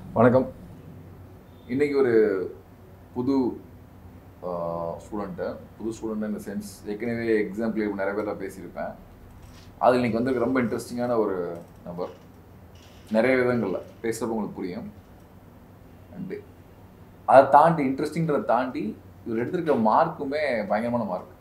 வணக்கம் இன்னைக்கு ஒரு புது ஸ்டூடெண்ட்டு புது ஸ்டூடெண்ட் இந்த சென்ஸ் ஏற்கனவே எக்ஸாம் கிளியர் நிறைய பேர்ல பேசியிருப்பேன் அது இன்னைக்கு வந்து ரொம்ப இன்ட்ரெஸ்டிங்கான ஒரு நபர் நிறைய விதங்களில் பேசுகிறப்ப உங்களுக்கு புரியும் அண்டு அதை தாண்டி இன்ட்ரெஸ்டிங்கிறத தாண்டி இவர் எடுத்திருக்க மார்க்குமே பயங்கரமான mark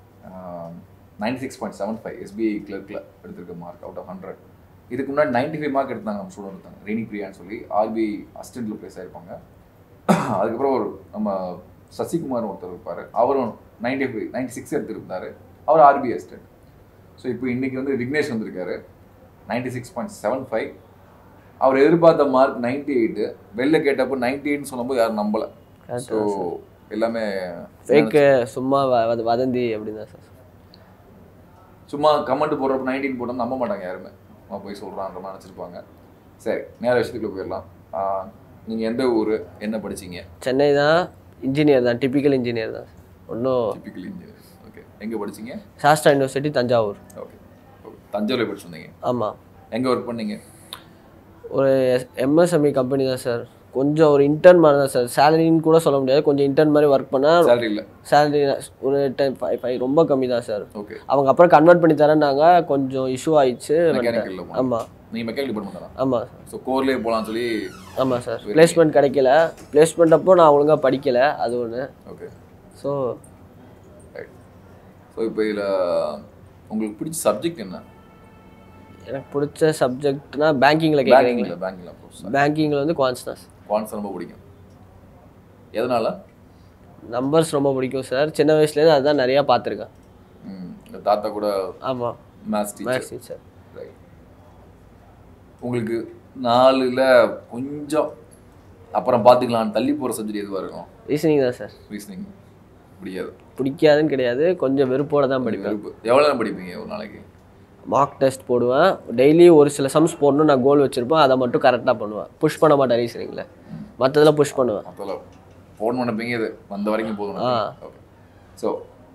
ninety six point seven five SBI கிளர்க்கில் எடுத்திருக்க மார்க் அவுட் ஆஃப் ஹண்ட்ரட் இதுக்கு முன்னாடி நைன்டி ஃபைவ் மார்க் எடுத்தாங்க நம்ம ஸ்டூடெண்ட் எடுத்தாங்க ரெனி பிரியான்னு சொல்லி ஆர்பிஐ அசிஸ்டண்ட்டில் ப்ளேஸ் ஆயிருப்பாங்க அதுக்கப்புறம் ஒரு நம்ம சசிகுமார் ஒருத்தர் இருப்பார் அவரும் நைன்டி ஃபைவ் நைன்டி சிக்ஸ் எடுத்திருந்தாரு அவர் ஆர்பிஐ அசிஸ்டன்ட் ஸோ இப்போ இன்னைக்கு வந்து விக்னேஷ் வந்திருக்காரு ninety six point seven five அவர் எதிர்பார்த்த மார்க் நைன்டி எயிட்டு வெளில கேட்டப்போ நைன்டி எயிட்னு சொல்லும்போது யாரும் நம்பலை ஸோ எல்லாமே ஃபேக்கு சும்மா வ- வத- வதந்தி அப்படின்னு தான் சார் சும்மா கமெண்ட் போடுறப்ப நைன்டீன் போட்டோம் நம்ப மாட்டாங்க யாருமே அவன் போய் சொல்கிறான்ற மாதிரி நினச்சிருப்பாங்க சரி நேர விஷயத்துக்குள்ள போயிடலாம் நீங்கள் எந்த ஊர் என்ன படிச்சீங்க சென்னை தான் இன்ஜினியர் தான் டிபிக்கல் இன்ஜினியர் தான் ஒன்றும் டிபிக்கல் இன்ஜினியர் ஓகே எங்கே படிச்சீங்க சாஸ்திரா யூனிவர்சிட்டி தஞ்சாவூர் ஓகே தஞ்சாவூர் படிச்சிருந்தீங்க ஆமாம் எங்கே ஒர்க் பண்ணீங்க ஒரு எம்எஸ்எம்இ கம்பெனி தான் சார் கொஞ்சம் ஒரு இன்டர்ன் மாதிரி தான் சார் சேலரின்னு கூட சொல்ல முடியாது கொஞ்சம் இன்டர்ன் மாதிரி ஒர்க் பண்ணால் சேலரி இல்லை சேலரி ஒரு டென் ஃபைவ் ஃபைவ் ரொம்ப கம்மி தான் சார் ஓகே அவங்க அப்புறம் கன்வெர்ட் பண்ணி தரேன்னாங்க கொஞ்சம் இஷ்யூ ஆயிடுச்சு மெக்கானிக்கல் ஆமாம் நீங்கள் மெக்கானிக்கல் டிபார்ட்மெண்ட் தானே ஆமாம் சார் ஸோ கோர்லேயே போகலான்னு சொல்லி ஆமாம் சார் பிளேஸ்மெண்ட் கிடைக்கல பிளேஸ்மெண்ட் அப்போ நான் ஒழுங்காக படிக்கல அது ஒன்று ஓகே ஸோ ரைட் ஸோ இப்போ இதில் உங்களுக்கு பிடிச்ச சப்ஜெக்ட் என்ன எனக்கு பிடிச்ச சப்ஜெக்ட்னா பேங்கிங்கில் கேட்குறீங்களா பேங்கிங்கில் பேங்கிங்கில் அப்ரோச் பேங்கிங்கில் வந்து குவான்ஸ் தான் குவான்ஸ் ரொம்ப பிடிக்கும் எதனால நம்பர்ஸ் ரொம்ப பிடிக்கும் சார் சின்ன வயசுலேருந்து அதுதான் நிறையா பார்த்துருக்கேன் ம் இந்த தாத்தா கூட ஆமாம் maths teacher maths teacher right உங்களுக்கு நாலுல கொஞ்சம் அப்புறம் பார்த்துக்கலாம் தள்ளி போகிற சப்ஜெக்ட் எதுவாக இருக்கும் ரீசனிங் தான் சார் ரீசனிங் பிடிக்காது பிடிக்காதுன்னு கிடையாது கொஞ்சம் வெறுப்போட தான் படிப்பேன் வெறுப்பு எவ்வளோ நேரம் படிப்பீங்க ஒரு நாளைக்கு மார்க் டெஸ்ட் போடுவேன் டெய்லி ஒரு சில சம்ஸ் போடணும் நான் கோல் வச்சுருப்பேன் அதை மட்டும் கரெக்டாக பண்ணுவேன் புஷ் பண்ண மாட்டேன் ரீசனிங்கில் மற்றதெல்லாம் புஷ் பண்ணுவேன் அப்போல்லாம் ஃபோன் பண்ணப்பீங்க இது வந்த வரைக்கும் போதும் ஆ. ஓகே ஸோ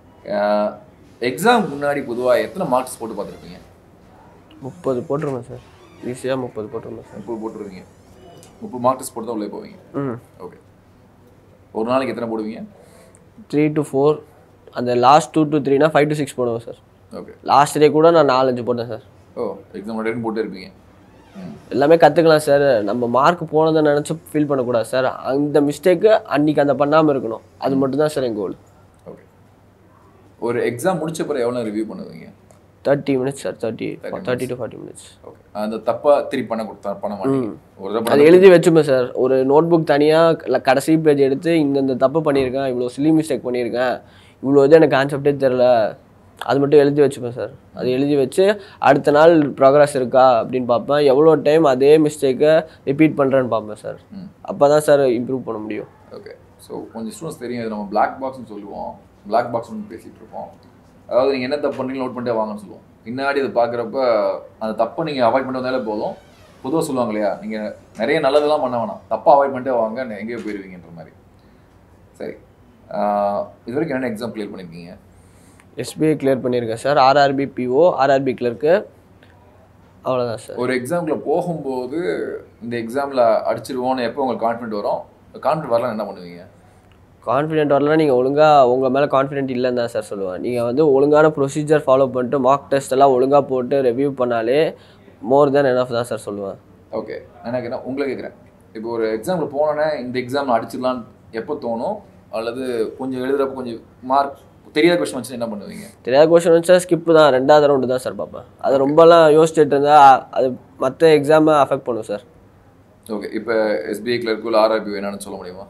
எக்ஸாம் முன்னாடி பொதுவாக எத்தனை மார்க்ஸ் போட்டு பார்த்துருப்பீங்க முப்பது போட்டுருவேன் சார் ஈஸியாக முப்பது போட்டுருவேன் சார் முப்பது போட்டுருவீங்க முப்பது மார்க் டெஸ்ட் போட்டு தான் உள்ளே போவீங்க ம் ஓகே ஒரு நாளைக்கு எத்தனை போடுவீங்க த்ரீ டு ஃபோர் அந்த லாஸ்ட் டூ டு த்ரீனா ஃபைவ் டு சிக்ஸ் போடுவேன் சார் ஓகே லாஸ்ட் டே கூட நான் நாலஞ்சு போட்டேன் சார் ஓ எக்ஸாம் முன்னாடி போட்டே இருப்பீங்க ம் எல்லாமே கற்றுக்கலாம் சார் நம்ம மார்க் போனதை நினச்சி ஃபீல் பண்ணக்கூடாது சார் அந்த மிஸ்டேக்கு அன்னைக்கு அந்த பண்ணாமல் இருக்கணும் அது மட்டும் தான் சார் என் கோல் ஓகே ஒரு எக்ஸாம் முடிச்ச பிறகு எவ்வளோ ரிவ்யூ பண்ணுவீங்க thirty minutes sir thirty thirty to forty minutes okay அந்த தப்பா திருப்பி பண்ண கொடுத்தா பண்ண மாட்டீங்க ஒரு தடவை அது எழுதி வச்சுப்பேன் சார் ஒரு நோட் புக் தனியாக கடைசி பேஜ் எடுத்து இந்தந்த தப்பு பண்ணியிருக்கேன் இவ்வளோ சில்லி மிஸ்டேக் பண்ணியிருக்கேன் இவ்வளோ இது எனக்கு கான்செப்டே தெரில அது மட்டும் எழுதி வச்சுப்பேன் சார் அது எழுதி வச்சு அடுத்த நாள் ப்ராக்ரஸ் இருக்கா அப்படின்னு பார்ப்பேன் எவ்வளோ டைம் அதே மிஸ்டேக்கை ரிப்பீட் பண்ணுறேன்னு பார்ப்பேன் சார் ம். அப்போ தான் சார் இம்ப்ரூவ் பண்ண முடியும் ஓகே ஸோ கொஞ்சம் ஸ்டூடெண்ட்ஸ் தெரியும் இது நம்ம பிளாக் பாக்ஸ்னு சொல்லுவோம் பிளாக் பாக்ஸ்னு பேசிகிட்டு இருப்போம் அதாவது நீங்கள் என்ன தப்பு பண்ணீங்க நோட் பண்ணிட்டே வாங்கன்னு சொல்லுவோம் பின்னாடி அதை பார்க்குறப்ப அந்த தப்பை நீங்கள் அவாய்ட் பண்ணி வந்தாலே போதும் பொதுவாக சொல்லுவாங்க இல்லையா நீங்கள் நிறைய நல்லதெல்லாம் பண்ண வேணாம் தப்பாக அவாய்ட் பண்ணிட்டே வாங்க நீ எங்கேயோ போயிடுவீங்கன்ற மாதிரி சரி ஆஹ் இது வரைக்கும் என்னென்ன எக்ஸாம் கிளியர் பண்ணியிருக்கீங்க எஸ்பிஐ கிளியர் பண்ணியிருக்கேன் sir RRB PO RRB clerk அவ்வளோதான் சார் ஒரு எக்ஸாம்குள்ள போகும்போது இந்த எக்ஸாமில் அடிச்சிருவோன்னு எப்போ உங்களுக்கு கான்ஃபிடென்ட் வரும் கான்ஃபிடென்ட் வரலாம் என்ன பண்ணுவீங்க கான்ஃபிடென்ட் வரலாம் நீங்கள் ஒழுங்காக உங்கள் மேலே கான்ஃபிடென்ட் இல்லைன்னு தான் சார் சொல்லுவேன் நீங்கள் வந்து ஒழுங்கான ப்ரொசீஜர் ஃபாலோ பண்ணிட்டு மார்க் டெஸ்ட் எல்லாம் ஒழுங்காக போட்டு ரிவ்யூ பண்ணாலே மோர் தென் எனஃப் தான் சார் சொல்லுவேன் ஓகே எனக்கு என்ன உங்களை கேட்குறேன் இப்போ ஒரு எக்ஸாமில் போனோன்னே இந்த எக்ஸாமில் அடிச்சிடலான்னு எப்போ தோணும் அல்லது கொஞ்சம் எழுதுறப்ப கொஞ்சம் மார்க் தெரியாத கொஸ்டின் வச்சு என்ன பண்ணுவீங்க தெரியாத கொஷின் வச்சா ஸ்கிப் தான் ரெண்டாவது ரவுண்டு தான் சார் பார்ப்பேன் அது ரொம்பலாம் யோசிச்சுட்டு இருந்தா அது மற்ற எக்ஸாமை அஃபெக்ட் பண்ணும் சார் ஓகே இப்போ எஸ்பிஐ கிளர்க்கு இல்லை ஆர்ஆர்பி என்னன்னு சொல்ல முடியுமா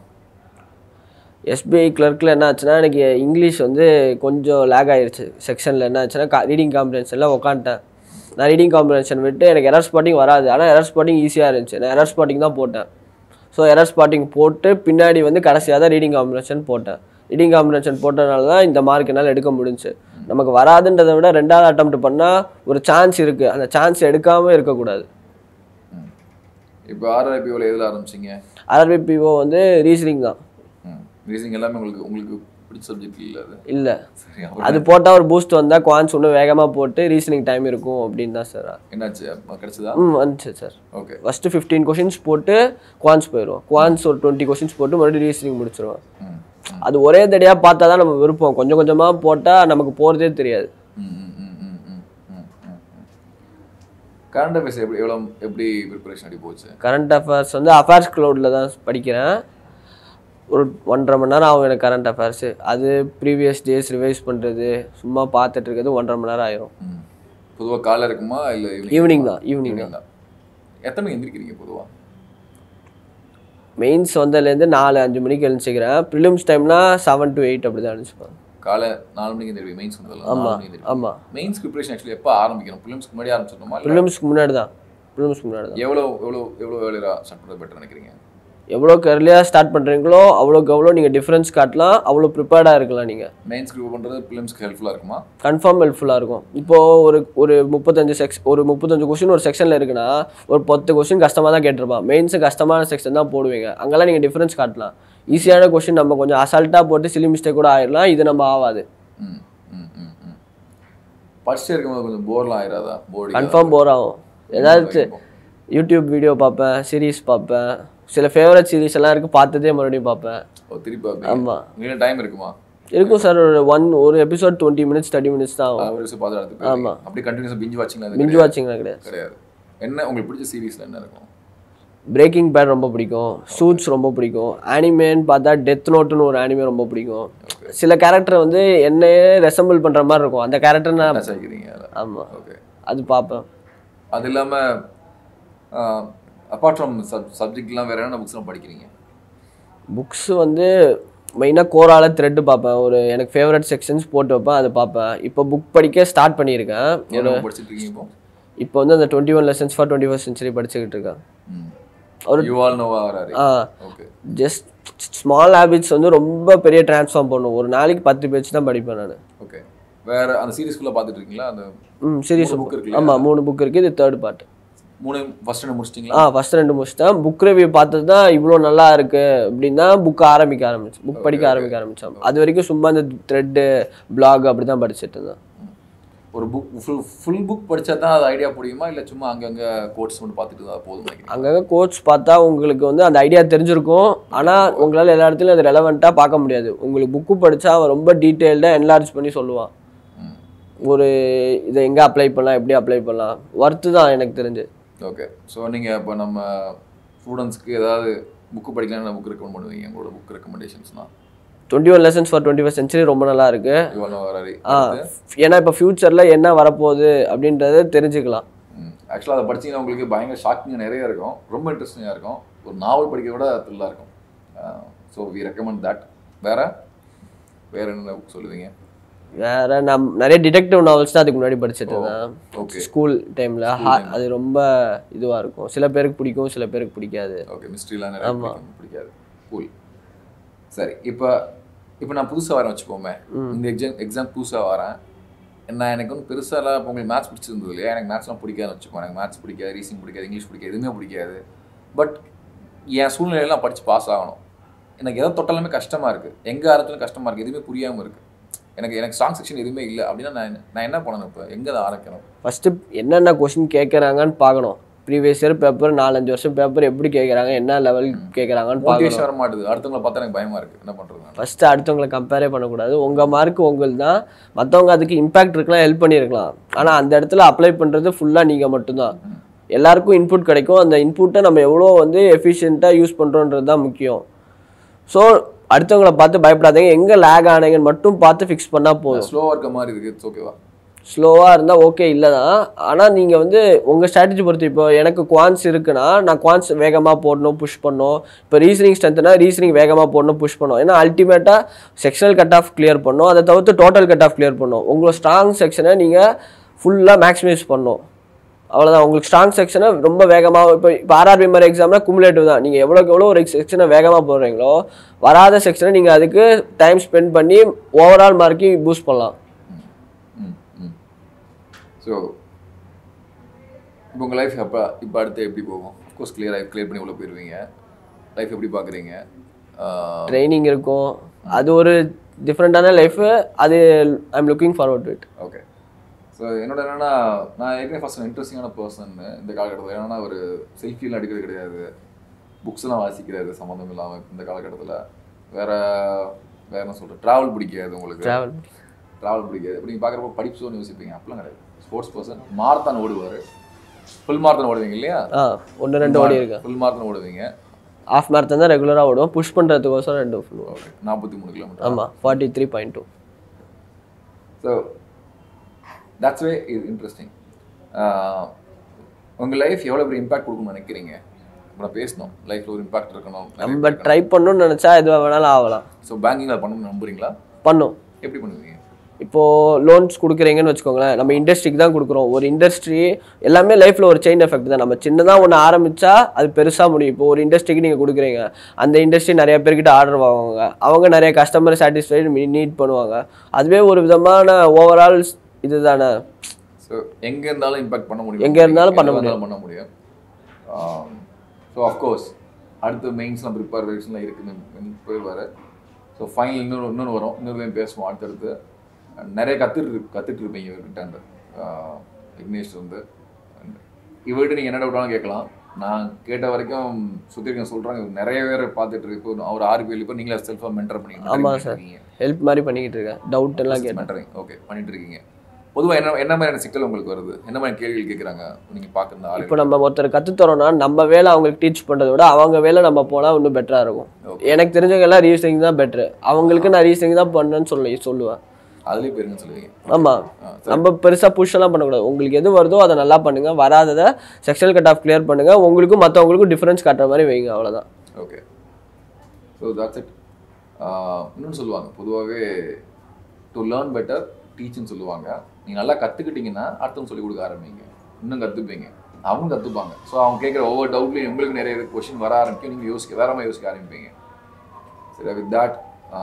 எஸ்பிஐ கிளர்க்கில் என்ன ஆச்சுன்னா எனக்கு இங்கிலீஷ் வந்து கொஞ்சம் லேக் ஆயிருச்சு செக்ஷனில் என்ன ஆச்சுன்னா ரீடிங் காம்ப்ரிஹென்ஷனில் உட்காந்துட்டேன் நான் ரீடிங் காம்ப்ரிஹென்ஷன் விட்டு எனக்கு எரர் ஸ்பாட்டிங் வராது ஆனால் எரர் ஸ்பாட்டிங் ஈஸியாக இருந்துச்சு நான் எரர் ஸ்பாட்டிங் தான் போட்டேன் ஸோ எரர் ஸ்பாட்டிங் போட்டு பின்னாடி வந்து கடைசியாக தான் ரீடிங் காம்ப்ரிஹென்ஷன் போட்டேன் ரீடிங் காம்ப்ரிஹென்ஷன் போட்டனால தான் இந்த மார்க் என்னால் எடுக்க முடிஞ்சுச்சு நமக்கு வராதுன்றதை விட ரெண்டாவது அட்டம்ப்ட் பண்ணால் ஒரு சான்ஸ் இருக்குது அந்த சான்ஸ் எடுக்காமல் இருக்கக்கூடாது ம் இப்போ ஆர்ஆர்பியோவில் எதில் ஆரம்பிச்சிங்க ஆர்பிபிஓ வந்து ரீசனிங் தான் ம் ரீசனிங் எல்லாமே உங்களுக்கு உங்களுக்கு பிடிச்ச சப்ஜெக்ட் இல்லை அது இல்லை சரி அப்புறம் அது போட்டால் ஒரு பூஸ்ட் வந்தால் குவான்ஸ் இன்னும் வேகமாக போட்டு ரீசனிங் டைம் இருக்கும் அப்படின்னு தான் சார் என்னாச்சு அப்ப கிடைச்சதா ம் வந்துச்சு sir okay first fifteen questions போட்டு குவான்ஸ் போயிடும் குவான்ஸ் ஒரு டுவெண்ட்டி கொஷின்ஸ் போட்டு மறுபடியும் ரீசனிங் முடிச்சிருவோம் ம் அது ஒரே தடையாக பார்த்தா தான் நம்ம விருப்பம் கொஞ்சம் கொஞ்சமாக போட்டால் நமக்கு போகிறதே தெரியாது ம் ம் ம் ம் ம் ம் ம் கரண்ட் அஃபேர்ஸ் எப்படி எவ்வளோ எப்படி ப்ரிப்பரேஷன் அப்படி போச்சு கரண்ட் அஃபேர்ஸ் வந்து அஃபேர்ஸ் க்ளவுடில் தான் படிக்கிறேன் ஒரு ஒன்றரை மணி நேரம் ஆகும் எனக்கு கரண்ட் அஃபேர்ஸு அது ப்ரீவியஸ் டேஸ் ரிவைஸ் பண்ணுறது சும்மா பார்த்துட்டு இருக்கிறது ஒன்றரை மணி நேரம் ஆயிரும் ம் பொதுவாக காலைல இருக்குமா இல்லை ஈவினிங் தான் ஈவினிங் தான் ஈவினிங் தான் எத்தனை மணிக்கு எந்திரிக்கிறீங்க பொதுவாக மெயின்ஸ் வந்ததுலேருந்து நாலு அஞ்சு மணிக்கு எழுந்துச்சிக்கிறேன் ப்ரிலிம்ஸ் டைம்னா செவன் டு எயிட் அப்படி தான் எழுந்துச்சுப்பேன் காலை நாலு மணிக்கு எந்திரிப்பீங்க மெயின்ஸ் வந்ததில்ல நாலு மணிக்கு எந்திரிப்பீங்க ஆமாம் மெயின்ஸ் ப்ரிப்பரேஷன் ஆக்சுவலி எப்போ ஆரம்பிக்கணும் ப்ரிலிம்ஸ்க்கு முன்னாடி ஆரம்பிச்சிடணுமா இல்லை ப்ரிலிம்ஸ்க்கு முன்னாடி தான் ப்ரிலிம்ஸ்க்கு முன்னாடி தான் எவ்வளோ எவ்வளோ எவ்வளோ வேலையாக ஸ்டார்ட் பண்ணுறது பெட்டர் நினைக்கிறீங்க எவ்வளோக்கு early-ஆ ஸ்டார்ட் பண்ணுறீங்களோ அவ்வளோக்கு எவ்வளோ நீங்கள் டிஃப்ரென்ஸ் காட்டலாம் அவ்வளோ ப்ரிப்பேர்டாக இருக்கலாம் நீங்கள் மெயின்ஸ் ப்ரிப்பேர் பண்ணுறது ப்ரிலிம்ஸ்க்கு ஹெல்ப்ஃபுல்லாக இருக்குமா கன்ஃபார்ம் ஹெல்ப்ஃபுல்லாக இருக்கும் இப்போது ஒரு ஒரு முப்பத்தஞ்சு செக்ஸ் ஒரு முப்பத்தஞ்சு கொஸ்டின் ஒரு செக்ஷனில் இருக்குன்னா ஒரு பத்து கொஸ்டின் கஷ்டமாக தான் கேட்டிருப்பான் மெயின்ஸு கஷ்டமான செக்ஷன் தான் போடுவீங்க அங்கெல்லாம் நீங்கள் டிஃப்ரென்ஸ் காட்டலாம் ஈஸியான கொஸ்டின் நம்ம கொஞ்சம் அசால்ட்டாக போட்டு சிலி மிஸ்டேக் கூட ஆயிடலாம் இது நம்ம ஆகாது ம் ம் ம் ம் படிச்சுட்டே இருக்கும்போது கொஞ்சம் போர்லாம் ஆயிராதா போர்டு கன்ஃபார்ம் போர் ஆகும் ஏதாவது யூடியூப் வீடியோ பார்ப்பேன் சீரிஸ் பார்ப்பேன் சில ஃபேவரட் சீரிஸ் எல்லாம் இருக்குது பார்த்ததே மறுபடியும் பார்ப்பேன் ஓ திருப்பி பார்ப்பீங்க ஆமாம் உங்களுக்கு டைம் இருக்குமா இருக்கும் சார் ஒரு ஒன் ஒரு episode twenty minutes thirty minutes தான் ஆகும் ஒரு விஷயம் பார்த்து அடுத்து போயிருவீங்க. அப்படி கண்டினியூஸாக பிஞ்சு வாட்சிங்களா பிஞ்சு வாட்சிங்லாம் கிடையாது கிடையாது என்ன உங்களுக்கு பிடிச்ச சீரீஸ்ல என்ன இருக்கும் பிரேக்கிங் பேட் ரொம்ப பிடிக்கும் சூட்ஸ் ரொம்ப பிடிக்கும் ஆனிமேன்னு பார்த்தா டெத் நோட்டுன்னு ஒரு ஆனிமே ரொம்ப பிடிக்கும் சில கேரக்டர் வந்து என்னையே ரெசம்பிள் பண்ணுற மாதிரி இருக்கும் அந்த கேரக்டர் நான் என்ன சாய்க்கிறீங்க அதில் ஆமாம் ஓகே அது பார்ப்பேன் அது இல்லாமல் அப்பார்ட் ஃப்ரம் சப் சப்ஜெக்ட்லாம் வேற என்ன புக்ஸ்லாம் படிக்கிறீங்க புக்ஸ் வந்து மெயினாக கோரால த்ரெட்டு பார்ப்பேன் ஒரு எனக்கு ஃபேவரட் செக்ஷன்ஸ் போட்டு வைப்பேன் அதை பார்ப்பேன் இப்போ புக் படிக்க ஸ்டார்ட் பண்ணியிருக்கேன் என்ன book படிச்சிட்டு இருக்கீங்க இப்போ இப்போ வந்து அந்த twenty one lessons for twenty first century படிச்சுக்கிட்டு இருக்கேன் ஒரு யுவால் நோவா வராரு ஆ ஓகே ஜஸ்ட் ஸ்மால் ஹேபிட்ஸ் வந்து ரொம்ப பெரிய ட்ரான்ஸ்ஃபார்ம் பண்ணும் ஒரு நாளைக்கு பத்து பேஜ் தான் படிப்பேன் நான் ஓகே வேற அந்த சீரிஸ் ஃபுல்லாக பார்த்துட்டு இருக்கீங்களா அந்த ம் சீரியஸ் மூணு book இருக்குல்ல? ஆமாம் மூணு புக் இருக்குது இது தேர்ட் பார்ட் மூணு ஃபர்ஸ்ட் என்ன முடிச்சிட்டிங்களா ஆ ஃபர்ஸ்ட் ரெண்டு முடிச்சிட்டேன் புக் ரிவ்யூ பார்த்தது தான் இவ்வளோ நல்லா இருக்கு அப்படின்னா புக் ஆரம்பிக்க ஆரம்பிச்சு புக் படிக்க ஆரம்பிக்க ஆரம்பித்தோம் அது வரைக்கும் சும்மா இந்த த்ரெட்டு பிளாக் அப்படி தான் படிச்சுட்டு இருந்தேன் ஒரு புக் ஃபுல் ஃபுல் புக் படிச்சா தான் அது ஐடியா புரியுமா இல்லை சும்மா அங்கங்க கோட்ஸ் மட்டும் பார்த்துட்டு இருந்தா போதும் நினைக்கிறேன் அங்கங்கே கோச் பார்த்தா உங்களுக்கு வந்து அந்த ஐடியா தெரிஞ்சிருக்கும் ஆனால் உங்களால் எல்லா இடத்துலையும் அது ரெலவெண்ட்டாக பார்க்க முடியாது உங்களுக்கு புக்கு படித்தா அவன் ரொம்ப டீட்டெயில்டாக என்லார்ஜ் பண்ணி சொல்லுவான் ம் ஒரு இதை எங்கே அப்ளை பண்ணலாம் எப்படி அப்ளை பண்ணலாம் ஒர்த்து தான் எனக்கு தெரிஞ்சு ஓகே ஸோ நீங்கள் இப்போ நம்ம ஸ்டூடெண்ட்ஸ்க்கு ஏதாவது புக்கு படிக்கலாம் புக் ரெக்கமெண்ட் பண்ணுவீங்க உங்களோட புக் ரெக்கமெண்டேஷன்ஸ்னா twenty one lessons for twenty first century ரொம்ப நல்லா இருக்கு இவ்வளோ வராரு ஆ ஏன்னா இப்போ ஃப்யூச்சரில் என்ன வரப்போகுது அப்படின்றத தெரிஞ்சுக்கலாம் ஆக்சுவலாக அதை படிச்சீங்கன்னா உங்களுக்கு பயங்கர ஷாக்கிங் நிறைய இருக்கும் ரொம்ப இன்ட்ரெஸ்டிங்காக இருக்கும் ஒரு நாவல் படிக்க விட த்ரில்லாக இருக்கும் ஸோ வி ரெக்கமெண்ட் தட் வேற வேற என்ன புக் சொல்லுவீங்க வேற நான் நிறைய டிடெக்டிவ் நாவல்ஸ் தான் அதுக்கு முன்னாடி படிச்சுட்டு இருந்தேன் ஓகே ஸ்கூல் டைமில் அது ரொம்ப இதுவாக இருக்கும் சில பேருக்கு பிடிக்கும் சில பேருக்கு பிடிக்காது ஓகே மிஸ்ட்ரிலாம் நிறைய பிடிக்கும், பிடிக்காது கூல் சரி இப்போ இப்போ நான் புதுசாக வரேன் வச்சுக்கோமே இந்த எக்ஸாம் எக்ஸாம் புதுசாக வரேன் நான் எனக்கு வந்து பெருசாலாம் இப்போ உங்களுக்கு மேத்ஸ் பிடிச்சிருந்தது இல்லையா எனக்கு மேத்ஸ்லாம் பிடிக்காதுன்னு வச்சுக்கோ எனக்கு மேத்ஸ் பிடிக்காது ரீசிங் பிடிக்காது இங்கிலீஷ் பிடிக்காது எதுவுமே பிடிக்காது பட் என் சூழ்நிலையெல்லாம் படித்து பாஸ் ஆகணும் எனக்கு எதை தொட்டாலுமே கஷ்டமாக இருக்குது எங்கே ஆரம்பிச்சாலும் கஷ்டமாக இருக்குது எதுவுமே புரியாமல் இருக்குது எனக்கு எனக்கு ஸ்ட்ராங் செக்ஷன் எதுவுமே இல்லை அப்படின்னா நான் என்ன- நான் என்ன பண்ணணும் இப்போ எங்கே அதை ஆரம்பிக்கணும் ஃபஸ்ட்டு என்னென்ன கொஷின் கேட்குறாங்கன்னு பார்க்கணும் ப்ரீவியஸ் இயர் பேப்பர் நாலஞ்சு வருஷம் பேப்பர் எப்படி கேட்குறாங்க என்ன லெவல் கேட்குறாங்கன்னு பார்க்கணும் மோட்டிவேஷன் வர மாட்டுது அடுத்தவங்களை பார்த்தா எனக்கு பயமாக இருக்குது என்ன பண்ணுறது நான் ஃபஸ்ட்டு அடுத்தவங்களை கம்பேரே பண்ணக்கூடாது உங்கள் மார்க் உங்களுக்கு தான் மற்றவங்க அதுக்கு இம்பாக்ட் இருக்கலாம் ஹெல்ப் பண்ணியிருக்கலாம் ஆனால் அந்த இடத்துல அப்ளை பண்ணுறது ஃபுல்லாக நீங்கள் மட்டும்தான் எல்லாருக்கும் இன்புட் கிடைக்கும் அந்த இன்புட்டை நம்ம எவ்வளோ வந்து எஃபிஷியண்ட்டாக யூஸ் பண்ணுறோன்றது தான் முக்கியம் ஸோ அடுத்தவங்கள பார்த்து பயப்படாதீங்க எங்கே லேக் ஆனீங்கன்னு மட்டும் பார்த்து ஃபிக்ஸ் பண்ணால் போதும் ஸ்லோவாக இருக்க மாதிரி இருக்குது இட்ஸ் ஓகேவா ஸ்லோவாக இருந்தால் ஓகே இல்லை தான் ஆனால் நீங்கள் வந்து உங்கள் ஸ்ட்ராட்டஜி பொறுத்து இப்போ எனக்கு குவான்ஸ் இருக்குன்னா நான் குவான்ஸ் வேகமாக போடணும் புஷ் பண்ணணும் இப்போ ரீசனிங் ஸ்ட்ரென்த்னா ரீசனிங் வேகமாக போடணும் புஷ் பண்ணணும் ஏன்னா அல்டிமேட்டாக செக்ஷனல் கட் ஆஃப் கிளியர் பண்ணணும் அதை தவிர்த்து டோட்டல் கட் ஆஃப் கிளியர் பண்ணணும் உங்களோட ஸ்ட்ராங் செக்ஷனை நீங்கள் ஃபுல்லாக மேக்ஸிமைஸ் பண்ணணும் அவ்வளோதான் உங்களுக்கு ஸ்ட்ராங் செக்ஷனை ரொம்ப வேகமாக இப்போ இப்போ ஆர்ஆர்பி மாதிரி எக்ஸாம்னா குமுலேட்டிவ் தான் நீங்கள் எவ்வளோக்கு எவ்வளோ ஒரு செக்ஷனை வேகமாக போடுறீங்களோ வராத செக்ஷனை நீங்கள் அதுக்கு டைம் ஸ்பெண்ட் பண்ணி ஓவரால் மார்க்கையும் பூஸ்ட் பண்ணலாம் ம் ம் ஸோ இப்போ உங்கள் லைஃப் அப்போ இப்போ அடுத்து எப்படி போகும் கோர்ஸ் கிளியர் ஆகி கிளியர் பண்ணி உள்ள போயிடுவீங்க லைஃப் எப்படி பார்க்குறீங்க ட்ரைனிங் இருக்கும் அது ஒரு டிஃப்ரெண்ட்டான லைஃபு அது I am looking forward it okay so என்னோட என்னன்னா நான் ஏற்கனவே ஃபர்ஸ்ட் இன்ட்ரெஸ்டிங்கான பர்சன் இந்த காலகட்டத்தில் என்னன்னா ஒரு செல்ஃபிலாம் எடுக்கிறது கிடையாது புக்ஸ்லாம் வாசிக்கிறாரு சம்மந்தம் இல்லாமல் இந்த காலகட்டத்தில் வேற வேற என்ன சொல்கிறேன் ட்ராவல் பிடிக்காது உங்களுக்கு ட்ராவல் ட்ராவல் பிடிக்காது இப்போ நீங்கள் பார்க்குறப்ப படிப்பு யோசிப்பீங்க அப்படிலாம் கிடையாது ஸ்போர்ட்ஸ் பர்சன் மாரத்தான் ஓடுவார் ஃபுல் மாரத்தான் ஓடுவீங்க இல்லையா ஆ ஒன்று ரெண்டு ஓடி இருக்கேன் ஃபுல் மாரத்தான் ஓடுவீங்க ஆஃப் மேரத்தான் தான் ரெகுலராக ஓடுவோம் புஷ் பண்ணுறதுக்கோசரம் ரெண்டு ஃபுல் ஓகே நாற்பத்தி மூணு கிலோமீட்டர் ஆமாம் forty three point two so that's way இது இன்ட்ரெஸ்டிங் உங்கள் லைஃப் எவ்வளோ பெரிய இம்பாக்ட் கொடுக்கணும்னு நினைக்கிறீங்க இப்போ நான் பேசணும் லைஃப்பில் ஒரு இம்பாக்ட் இருக்கணும் நம்ம ட்ரை பண்ணணும்னு நினச்சா எதுவாக வேணாலும் ஆகலாம் ஸோ பேங்கிங்கில் பண்ணணும்னு நம்புறீங்களா பண்ணும் எப்படி பண்ணுவீங்க இப்போது லோன்ஸ் கொடுக்குறீங்கன்னு வச்சுக்கோங்களேன் நம்ம இண்டஸ்ட்ரிக்கு தான் கொடுக்குறோம் ஒரு இண்டஸ்ட்ரி எல்லாமே லைஃப்பில் ஒரு செயின் எஃபெக்ட் தான் நம்ம சின்னதாக ஒன்று ஆரம்பித்தா அது பெருசாக முடியும் இப்போ ஒரு இண்டஸ்ட்ரிக்கு நீங்கள் கொடுக்குறீங்க அந்த இண்டஸ்ட்ரி நிறைய பேர்கிட்ட ஆர்டர் வாங்குவாங்க அவங்க நிறைய கஸ்டமர் சாட்டிஸ்ஃபைடு நீட் பண்ணுவாங்க அதுவே ஒரு விதமான ஓவரால் இது தானே ஸோ எங்கே இருந்தாலும் இம்பாக்ட் பண்ண முடியும் எங்க இருந்தாலும் பண்ண எங்க பண்ண முடியும் ஸோ அஃப்கோர்ஸ் அடுத்து மெயின்ஸ்லாம் ப்ரிப்பரேஷன்லாம் இருக்குது போயிடுவார் ஸோ ஃபைனல் இன்னொரு இன்னொன்று வரும் இன்னொரு பேசுவோம் அடுத்தடுத்து நிறைய கற்றுட்டு கற்றுட்டு இருப்பீங்க இவர்கிட்ட அந்த விக்னேஷ் வந்து இவர்கிட்ட நீங்கள் என்ன டவுட்டாலும் கேட்கலாம் நான் கேட்ட வரைக்கும் சுற்றி இருக்க சொல்கிறாங்க நிறைய பேர் பார்த்துட்டு இருக்கு இப்போ அவர் ஆறு பேர் இப்போ நீங்களே செல்ஃபாக மென்டர் ஆமா பண்ணிட்டு sir. இருக்கீங்க ஹெல்ப் மாதிரி பண்ணிக்கிட்டு இருக்கேன் டவுட் எல்லாம் கேட்டேன் மென்டரிங் ஓகே பண்ணிட்டு இருக்கீங்க பொதுவாக என்ன என்ன மாதிரியான சிக்கல் உங்களுக்கு வருது என்ன மாதிரி கேள்விகள் கேட்குறாங்க நீங்கள் பார்க்குற ஆளு இப்போ நம்ம ஒருத்தர் கற்றுத்தரோம்னா நம்ம வேலை அவங்களுக்கு டீச் பண்ணுறத விட அவங்க வேலை நம்ம போனால் இன்னும் பெட்டராக இருக்கும் Okay. எனக்கு தெரிஞ்சவங்க எல்லாம் ரீசனிங் தான் பெட்ரு அவங்களுக்கு நான் ரீசனிங் தான் பண்ணேன்னு சொல்லி சொல்லுவேன் அதுலேயே பேருங்க சொல்லுவீங்க ஆமாம் ஆ, நம்ம பெருசாக புஷ் எல்லாம் பண்ணக்கூடாது உங்களுக்கு எது வருதோ அதை நல்லா பண்ணுங்க வராததை செக்ஷுவல் கட் ஆஃப் கிளியர் பண்ணுங்க உங்களுக்கும் மற்றவங்களுக்கும் டிஃபரன்ஸ் காட்டுற மாதிரி வைங்க அவ்வளோதான் ஓகே ஸோ தட்ஸ் இட் இன்னொன்று சொல்லுவாங்க பொதுவாகவே டு லேர்ன் பெட்டர் டீச்சுன்னு சொல்லுவாங்க நீங்கள் நல்லா கற்றுக்கிட்டீங்கன்னா அடுத்தவங்க சொல்லிக் கொடுக்க ஆரம்பிங்க இன்னும் கற்றுப்பீங்க அவங்க கற்றுப்பாங்க ஸோ அவங்க கேட்குற ஒவ்வொரு டவுட்லையும் உங்களுக்கு நிறைய கொஷின் வர ஆரம்பிக்கும் நீங்கள் யோசிக்க வேற மாதிரி யோசிக்க ஆரம்பிப்பீங்க சரி வித் தட்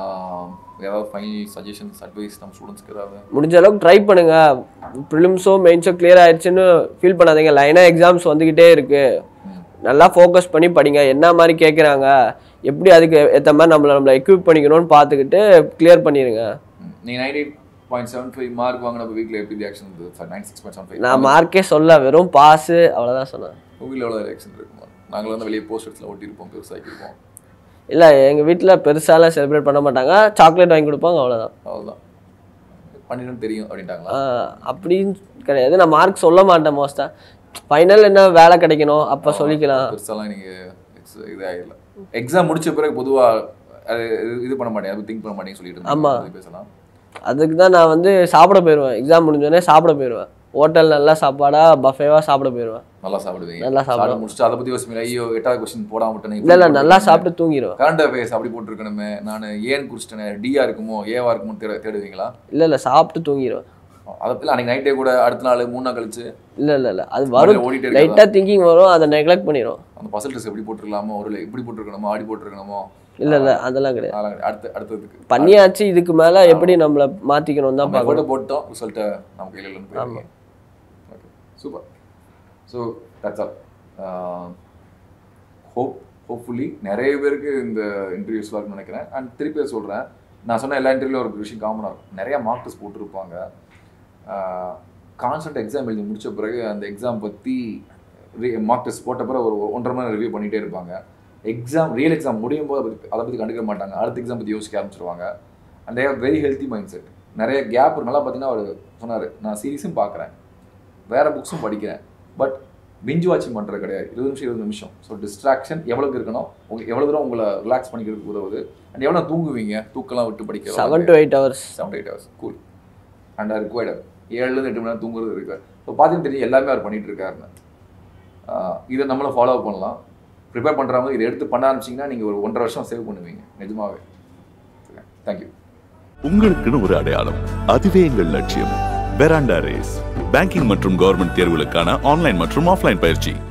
ஏதாவது ஃபைனல் சஜஷன்ஸ் அட்வைஸ் நம்ம ஸ்டூடெண்ட்ஸ்க்கு ஏதாவது முடிஞ்ச அளவுக்கு ட்ரை பண்ணுங்க ப்ரிலிம்ஸோ மெயின்ஸோ கிளியர் ஆயிடுச்சுன்னு ஃபீல் பண்ணாதீங்க லைனாக எக்ஸாம்ஸ் வந்துக்கிட்டே இருக்கு ம். நல்லா ஃபோக்கஸ் பண்ணி படிங்க என்ன மாதிரி கேட்குறாங்க எப்படி அதுக்கு ஏற்ற மாதிரி நம்மளை நம்மளை எக்யூப் பண்ணிக்கணும்னு பார்த்துக்கிட்டு கிளியர் பண்ணிடுங்க நீங்கள் ninety point seven five mark வாங்கின வீட்டில் எப்படி ரியாக்ஷன் இருந்தது sir nine six point seven five நான் மார்க்கே சொல்ல வெறும் பாஸு அவ்வளோதான் சொன்னேன் உங்கள் எவ்வளோ ரியாக்ஷன் இருக்குமா நாங்கள் வந்து வெளியே போஸ்டர்ஸில் ஒட்டியிருப்போம் பெருசாக்கியிருப்போம் இல்லை எங்கள் வீட்டில் பெருசாலாம் செலிப்ரேட் பண்ண மாட்டாங்க சாக்லேட் வாங்கி கொடுப்பாங்க அவ்வளோதான் அவ்வளோதான் பண்ணிடணும் தெரியும் அப்படின்ட்டாங்களா அப்படின்னு கிடையாது நான் மார்க் சொல்ல மாட்டேன் மோஸ்ட்டாக ஃபைனல் என்ன வேலை கிடைக்கணும் அப்போ சொல்லிக்கலாம் பெருசாலாம் நீங்கள் இது ஆகிடல எக்ஸாம் முடிச்ச பிறகு பொதுவாக அது இது- இது பண்ண மாட்டேன் அது திங்க் பண்ண மாட்டேன்னு சொல்லிட்டு இருந்தீங்க. ஆமா. அது பேசலாம் அதுக்கு தான் நான் வந்து சாப்பிட போயிடுவேன் எக்ஸாம் முடிஞ்சோடனே சாப்பிட போயிடுவேன் ஹோட்டல் நல்லா சாப்பாடா பஃபேவாக சாப்பிட போயிடுவேன் நல்லா சாப்பிடுவீங்க நல்லா சாப்பிடுவேன். சாப்பிட முடிச்சுட்டு அதை பற்றி யோசிப்பீங்க ஐயோ எட்டாவது கொஸ்டின் போடாம விட்டேனே இல்லை இல்லை நல்லா சாப்பிட்டு தூங்கிடுவேன் கரண்ட் அஃபேர்ஸ் அப்படி போட்டிருக்கணுமே நான் ஏன் குடிச்சிட்டேனே டிஆ இருக்குமோ ஏவா இருக்குமோ தேட தேடுவீங்களா இல்லை இல்லை சாப்பிட்டு தூங்கிடுவேன் அதை இல்லை அன்னைக்கு நைட்டே கூட அடுத்த நாள் மூணு நாள் கழிச்சு இல்லை இல்லை இல்லை அது வரும் ஓடிட்டே இருக்கா லைட்டாக திங்கிங் வரும் அதை நெக்லெக்ட் பண்ணிடும் அந்த பசல் ட்ரெஸ் எப்படி போட்டிருக்கலாமோ ஒரு இப்படி போட்டிருக்கணுமோ ஆடி போட்டிருக்கணுமோ இல்லை இல்லை அதெல்லாம் கிடையாது அதெல்லாம் கிடையாது. அடுத்து அடுத்ததுக்கு பண்ணியாச்சு இதுக்கு மேலே எப்படி நம்மளை மாற்றிக்கணும் தான் நம்ம பார்க்கணும் போட்டு போட்டோம் ரிசல்ட்டை நம்ம கையில் இல்லைன்னு போயிருக்கீங்க okay super so that's all hope hopefully நிறைய பேருக்கு இந்த இன்டர்வியூஸ் இருக்கும்னு நினைக்கிறேன் அண்ட் திருப்பி சொல்கிறேன் நான் சொன்ன எல்லா இன்டர்வியூவில் ஒரு விஷயம் காமனாக இருக்கும் நிறைய மார்க் டெஸ்ட் போட்டிருப்பாங்க கான்ஸ்டன்ட் எக்ஸாம் எழுதி முடிச்ச பிறகு அந்த எக்ஸாம் பற்றி மார்க் டெஸ்ட் போட்ட பிறகு ஒரு ஒன்றரை மணி நேரம் ரிவ்யூ பண்ணிகிட்டே இருப்பாங்க எக்ஸாம் ரியல் எக்ஸாம் முடியும் போது அதை பத்தி- அதை பற்றி கண்டுக்க மாட்டாங்க அடுத்த எக்ஸாம் பற்றி யோசிக்க ஆரம்பிச்சிருவாங்க and they very healthy mind set நிறைய கேப் நல்லா பார்த்தீங்கன்னா அவர் சொன்னார் நான் சீரிஸும் பார்க்குறேன் வேற புக்ஸும் படிக்கிறேன் பட் பிஞ்சு வாட்சிங் பண்ணுறது கிடையாது இருபது நிமிஷம் இருபது நிமிஷம் ஸோ டிஸ்ட்ராக்ஷன் எவ்வளோக்கு இருக்கணும் உங்களுக்கு எவ்வளோ தூரம் உங்களை ரிலாக்ஸ் பண்ணிக்கிறதுக்கு உதவுது அண்ட் எவ்வளோ தூங்குவீங்க தூக்கெல்லாம் விட்டு படிக்க seven to eight hours seven eight hours cool and required ஏழுலேருந்து எட்டு மணி நேரம் தூங்குறது இருக்கு ஸோ பார்த்தீங்கன்னா தெரியும் எல்லாமே அவர் பண்ணிட்டு இருக்காருன்னு ஆஹ் இதை நம்மளும் ஃபாலோ பண்ணலாம் ப்ரிப்பேர் பண்ணுற மாதிரி இதை எடுத்து பண்ண ஆரம்பிச்சிங்கன்னா நீங்கள் ஒரு ஒன்றரை வருஷம் சேவ் பண்ணுவீங்க நிஜமாவே தேங்க்யூ உங்களுக்குன்னு ஒரு அடையாளம் அதுவே எங்கள் லட்சியம் பெராண்டா ரேஸ் பேங்கிங் மற்றும் கவர்மெண்ட் தேர்வுகளுக்கான ஆன்லைன் மற்றும் ஆஃப்லைன் பயிற்சி